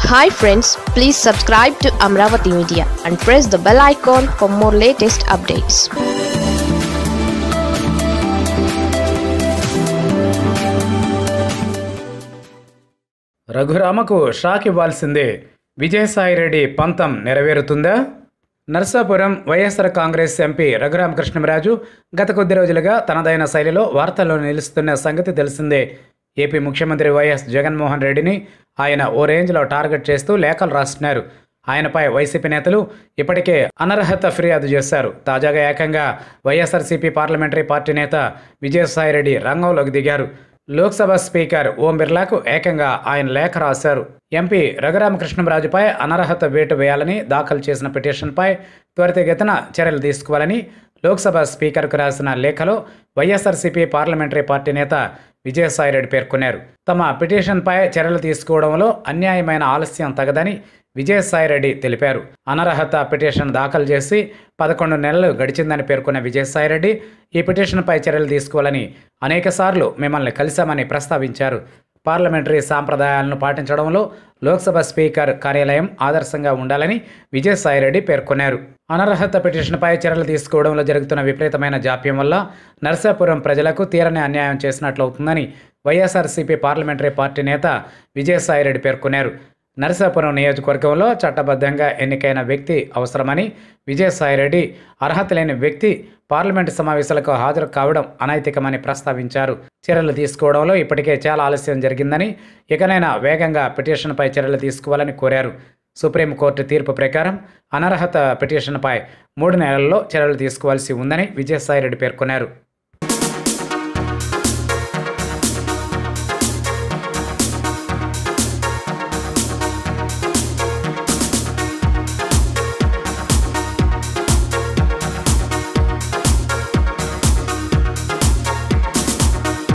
hi friends please subscribe to Amaravati media and press the bell icon for more latest updates రఘురామకు shock ఇవ్వాల్సిందే విజయసాయిరెడ్డి పంతం నెరవేరుతుందా Narsapuram YSR Congress MP Raghurama Krishna Raju గత కొద్ది రోజులుగా తనదైన శైలిలో వార్తల్లో నిలుస్తున్న సంగతి తెలిసిందే ఏపీ ముఖ్యమంత్రి వైఎస్ జగన్మోహన్ రెడ్డిని ఆయన ఓ రేంజ్లో టార్గెట్ చేస్తూ లేఖలు రాస్తున్నారు ఆయనపై వైసీపీ నేతలు ఇప్పటికే అనర్హత ఫిర్యాదు చేశారు తాజాగా ఏకంగా వైఎస్ఆర్సీపీ పార్లమెంటరీ పార్టీ నేత విజయసాయిరెడ్డి రంగంలోకి దిగారు లోక్సభ స్పీకర్ ఓం బిర్లాకు ఏకంగా ఆయన లేఖ రాశారు ఎంపీ రఘురామకృష్ణరాజుపై అనర్హత వేటు వేయాలని దాఖలు చేసిన పిటిషన్పై త్వరితగతిన చర్యలు తీసుకోవాలని లోక్సభ స్పీకర్కు రాసిన లేఖలో వైఎస్ఆర్సీపీ పార్లమెంటరీ పార్టీ నేత విజయసాయిరెడ్డి పేర్కొన్నారు తమ పిటిషన్పై చర్యలు తీసుకోవడంలో అన్యాయమైన ఆలస్యం తగదని విజయసాయిరెడ్డి తెలిపారు అనర్హత పిటిషన్ దాఖలు చేసి పదకొండు నెలలు గడిచిందని పేర్కొన్న విజయసాయిరెడ్డి ఈ పిటిషన్పై చర్యలు తీసుకోవాలని అనేకసార్లు మిమ్మల్ని కలిశామని ప్రస్తావించారు పార్లమెంటరీ సాంప్రదాయాలను పాటించడంలో లోక్సభ స్పీకర్ కార్యాలయం ఆదర్శంగా ఉండాలని విజయసాయిరెడ్డి పేర్కొన్నారు అనర్హత పిటిషన్పై చర్యలు తీసుకోవడంలో జరుగుతున్న విపరీతమైన జాప్యం వల్ల నర్సాపురం ప్రజలకు తీరని అన్యాయం చేసినట్లవుతుందని వైఎస్ఆర్సీపీ పార్లమెంటరీ పార్టీ నేత విజయసాయిరెడ్డి పేర్కొన్నారు నరసాపురం నియోజకవర్గంలో చట్టబద్ధంగా ఎన్నికైన వ్యక్తి అవసరమని విజయసాయిరెడ్డి అర్హత లేని వ్యక్తి పార్లమెంటు సమావేశాలకు హాజరు కావడం అనైతికమని ప్రస్తావించారు చర్యలు తీసుకోవడంలో ఇప్పటికే చాలా ఆలస్యం జరిగిందని ఇకనైనా వేగంగా పిటిషన్పై చర్యలు తీసుకోవాలని కోరారు సుప్రీంకోర్టు తీర్పు ప్రకారం అనర్హత పిటిషన్పై మూడు నెలల్లో చర్యలు తీసుకోవాల్సి ఉందని విజయసాయిరెడ్డి పేర్కొన్నారు